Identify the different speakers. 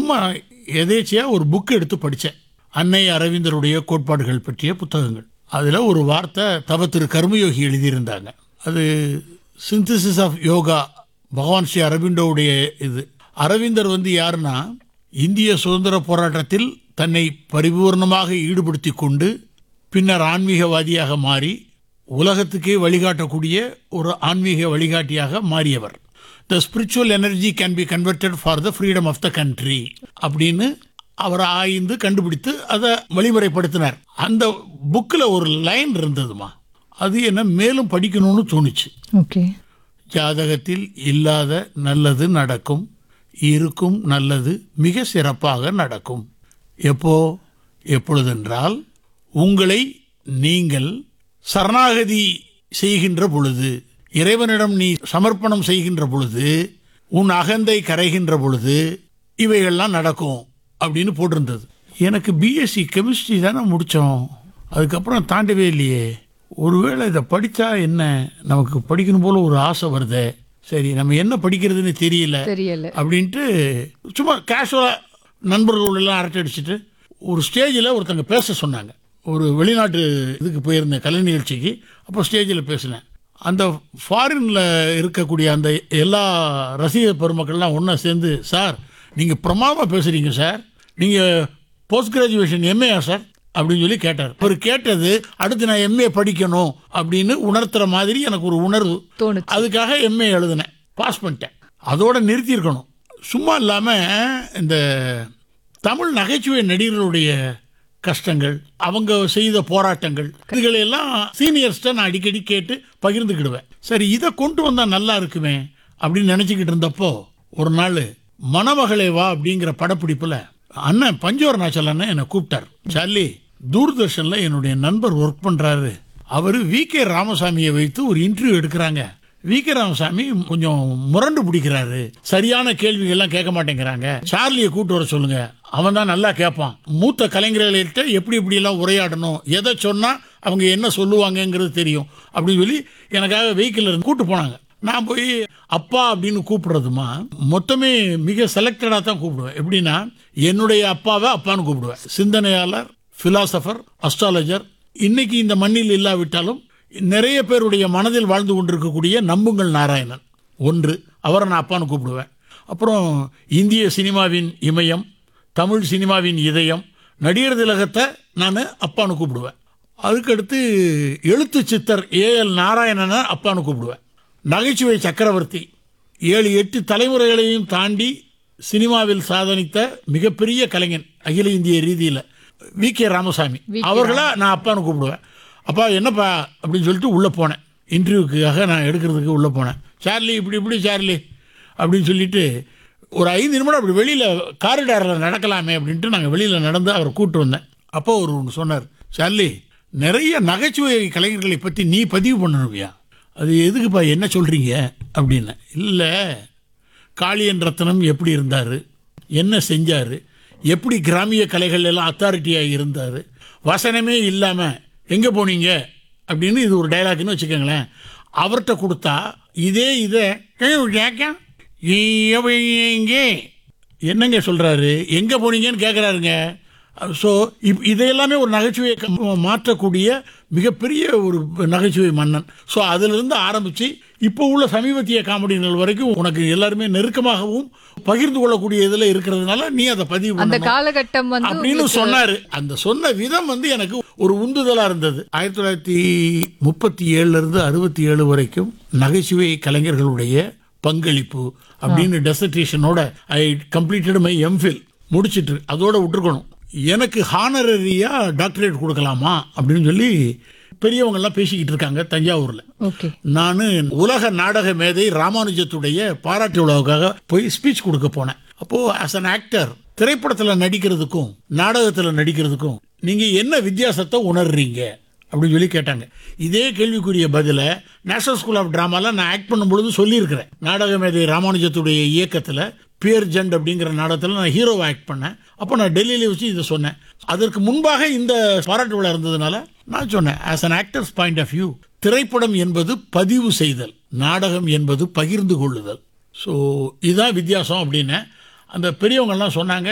Speaker 1: சும்மா எதேச்சியாக ஒரு புக் எடுத்து படித்தேன் அன்னை அரவிந்தருடைய கோட்பாடுகள் பற்றிய புத்தகங்கள் அதில் ஒரு வார்த்தை தவ திரு கர்மயோகி எழுதியிருந்தாங்க அது சிந்தசிஸ் ஆஃப் யோகா பகவான் ஸ்ரீ அரவிந்தோவுடைய இது அரவிந்தர் வந்து யாருன்னா இந்திய சுதந்திர போராட்டத்தில் தன்னை பரிபூர்ணமாக ஈடுபடுத்தி கொண்டு பின்னர் ஆன்மீகவாதியாக மாறி உலகத்துக்கே வழிகாட்டக்கூடிய ஒரு ஆன்மீக வழிகாட்டியாக மாறியவர் the spiritual energy can be converted for the freedom of the country அப்படின்னு அவர் ஆய்ந்து கண்டுபிடித்து அதை வழிமுறைப்படுத்தினார் அந்த புக்கில் ஒரு லைன் இருந்ததுமா அது என்ன மேலும் படிக்கணும்னு தோணுச்சு
Speaker 2: ஓகே
Speaker 1: ஜாதகத்தில் இல்லாத நல்லது நடக்கும் இருக்கும் நல்லது மிக சிறப்பாக நடக்கும் எப்போ எப்பொழுதென்றால் உங்களை நீங்கள் சரணாகதி செய்கின்ற பொழுது இறைவனிடம் நீ சமர்ப்பணம் செய்கின்ற பொழுது உன் அகந்தை கரைகின்ற பொழுது இவைகள்லாம் நடக்கும் அப்படின்னு போட்டிருந்தது எனக்கு பிஎஸ்சி கெமிஸ்ட்ரி தானே முடித்தோம் அதுக்கப்புறம் தாண்டவே இல்லையே ஒருவேளை இதை படித்தா என்ன நமக்கு படிக்கணும் போல ஒரு ஆசை வருதே சரி நம்ம என்ன படிக்கிறதுன்னு தெரியல
Speaker 2: தெரியல
Speaker 1: அப்படின்ட்டு சும்மா கேஷுவலாக நண்பர்கள் எல்லாம் அரட்டை அடிச்சுட்டு ஒரு ஸ்டேஜில் ஒருத்தங்க பேச சொன்னாங்க ஒரு வெளிநாட்டு இதுக்கு போயிருந்தேன் கலை நிகழ்ச்சிக்கு அப்போ ஸ்டேஜில் பேசினேன் அந்த ஃபாரினில் இருக்கக்கூடிய அந்த எல்லா ரசிக பெருமக்கள்லாம் ஒன்றா சேர்ந்து சார் நீங்கள் பிரமாதமாக பேசுகிறீங்க சார் நீங்கள் போஸ்ட் கிராஜுவேஷன் எம்ஏயா சார் அப்படின்னு சொல்லி கேட்டார் அவர் கேட்டது அடுத்து நான் எம்ஏ படிக்கணும் அப்படின்னு உணர்த்துற மாதிரி எனக்கு ஒரு உணர்வு
Speaker 2: தோணுச்சு
Speaker 1: அதுக்காக எம்ஏ எழுதினேன் பாஸ் பண்ணிட்டேன் அதோட நிறுத்தியிருக்கணும் சும்மா இல்லாமல் இந்த தமிழ் நகைச்சுவை நடிகர்களுடைய கஷ்டங்கள் அவங்க செய்த போராட்டங்கள் இதுகளையெல்லாம் சீனியர்ஸ்ட்டை நான் அடிக்கடி கேட்டு பகிர்ந்துக்கிடுவேன் சரி இதை கொண்டு வந்தால் நல்லா இருக்குமே அப்படின்னு நினச்சிக்கிட்டு இருந்தப்போ ஒரு நாள் மணமகளே வா அப்படிங்கிற படப்பிடிப்பில் அண்ணன் பஞ்சவரணாச்சல் அண்ணன் என்னை கூப்பிட்டார் சார்லி தூர்தர்ஷனில் என்னுடைய நண்பர் ஒர்க் பண்ணுறாரு அவர் வி கே ராமசாமியை வைத்து ஒரு இன்டர்வியூ எடுக்கிறாங்க வி கே ராமசாமி கொஞ்சம் முரண்டு பிடிக்கிறாரு சரியான கேள்விகள்லாம் கேட்க மாட்டேங்கிறாங்க சார்லியை கூட்டு வர சொல்லுங்க அவன் தான் நல்லா கேட்பான் மூத்த கலைஞர்கள்கிட்ட எப்படி எப்படி எல்லாம் உரையாடணும் எதை சொன்னா அவங்க என்ன சொல்லுவாங்கங்கிறது தெரியும் அப்படின்னு சொல்லி எனக்காக வெஹிக்கிள் இருந்து கூட்டு போனாங்க நான் போய் அப்பா அப்படின்னு கூப்பிடுறதுமா மொத்தமே மிக செலக்டடாக தான் கூப்பிடுவேன் எப்படின்னா என்னுடைய அப்பாவை அப்பான்னு கூப்பிடுவேன் சிந்தனையாளர் பிலாசபர் அஸ்ட்ராலஜர் இன்னைக்கு இந்த மண்ணில் இல்லாவிட்டாலும் நிறைய பேருடைய மனதில் வாழ்ந்து கொண்டிருக்கக்கூடிய நம்புங்கள் நாராயணன் ஒன்று அவரை நான் அப்பான்னு கூப்பிடுவேன் அப்புறம் இந்திய சினிமாவின் இமயம் தமிழ் சினிமாவின் இதயம் நடிகர் திலகத்தை நான் அப்பான்னு கூப்பிடுவேன் அதுக்கடுத்து எழுத்து சித்தர் ஏஎல் நாராயணனை அப்பான்னு கூப்பிடுவேன் நகைச்சுவை சக்கரவர்த்தி ஏழு எட்டு தலைமுறைகளையும் தாண்டி சினிமாவில் சாதனித்த மிகப்பெரிய கலைஞன் அகில இந்திய ரீதியில் வி கே ராமசாமி அவர்களா நான் அப்பான்னு கூப்பிடுவேன் அப்பா என்னப்பா அப்படின்னு சொல்லிட்டு உள்ளே போனேன் இன்டர்வியூக்காக நான் எடுக்கிறதுக்கு உள்ளே போனேன் சார்லி இப்படி இப்படி சார்லி அப்படின்னு சொல்லிட்டு ஒரு ஐந்து நிமிடம் அப்படி வெளியில் காரிடாரில் நடக்கலாமே அப்படின்ட்டு நாங்கள் வெளியில் நடந்து அவரை கூப்பிட்டு வந்தேன் அப்போ அவர் ஒன்று சொன்னார் சார்லி நிறைய நகைச்சுவை கலைஞர்களை பற்றி நீ பதிவு பண்ணணுவியா அது எதுக்குப்பா என்ன சொல்கிறீங்க அப்படின்னு இல்லை காளியன் ரத்னம் எப்படி இருந்தார் என்ன செஞ்சார் எப்படி கிராமிய கலைகள் எல்லாம் அத்தாரிட்டியாக இருந்தார் வசனமே இல்லாமல் எங்கே போனீங்க அப்படின்னு இது ஒரு டைலாக்னு வச்சுக்கோங்களேன் அவர்கிட்ட கொடுத்தா இதே இதை எங்கே என்னங்க சொல்கிறாரு எங்கே போனீங்கன்னு கேட்குறாருங்க ஸோ இப் இதையெல்லாமே ஒரு நகைச்சுவையை க- மாற்றக்கூடிய மிகப்பெரிய ஒரு நகைச்சுவை மன்னன் ஸோ அதிலிருந்து ஆரம்பித்து இப்போ உள்ள சமீபத்திய காமெடிகள் வரைக்கும் உனக்கு எல்லாருமே நெருக்கமாகவும் பகிர்ந்து கொள்ளக்கூடிய இதில் இருக்கிறதுனால நீ அதை பதிவு
Speaker 2: அந்த
Speaker 1: பண்ணணும்
Speaker 2: காலகட்டம் வந்து
Speaker 1: அப்படின்னு
Speaker 2: உங்களுக்கு-
Speaker 1: சொன்னாரு அந்த சொன்ன விதம் வந்து எனக்கு ஒரு உந்துதலா இருந்தது ஆயிரத்தி தொள்ளாயிரத்தி முப்பத்தி ஏழுல இருந்து அறுபத்தி ஏழு வரைக்கும் நகைச்சுவை கலைஞர்களுடைய பங்களிப்பு அப்படின்னு டெசர்டேஷனோட ஐ கம்ப்ளீட்டட் மை எம்ஃபில் முடிச்சிட்டு அதோட விட்டுருக்கணும் எனக்கு ஹானரரியா டாக்டரேட் கொடுக்கலாமா அப்படின்னு சொல்லி பெரியவங்கெல்லாம் பேசிக்கிட்டு இருக்காங்க தஞ்சாவூர்ல
Speaker 2: ஓகே
Speaker 1: நான் உலக நாடக மேதை ராமானுஜத்துடைய பாராட்டு விழாவுக்காக போய் ஸ்பீச் கொடுக்க போனேன் அப்போ ஆஸ் an ஆக்டர் திரைப்படத்தில் நடிக்கிறதுக்கும் நாடகத்தில் நடிக்கிறதுக்கும் நீங்க என்ன வித்தியாசத்தை உணர்றீங்க அப்படின்னு சொல்லி கேட்டாங்க இதே கேள்விக்குரிய பதில நேஷனல் ஸ்கூல் ஆஃப் டிராமால நான் ஆக்ட் பண்ணும்பொழுது சொல்லியிருக்கிறேன் நாடக மேதை ராமானுஜத்துடைய இயக்கத்தில் பியர் ஜெண்ட் அப்படிங்கிற நாடகத்தில் நான் ஹீரோவை ஆக்ட் பண்ணேன் அப்போ நான் டெல்லியில வச்சு இதை சொன்னேன் அதற்கு முன்பாக இந்த பாராட்டு விழா இருந்ததுனால நான் சொன்னேன் as an actors point of view திரைப்படம் என்பது பதிவு செய்தல் நாடகம் என்பது பகிர்ந்து கொள்ளுதல் ஸோ இதுதான் வித்தியாசம் அப்படின்னு அந்த பெரியவங்கெல்லாம் சொன்னாங்க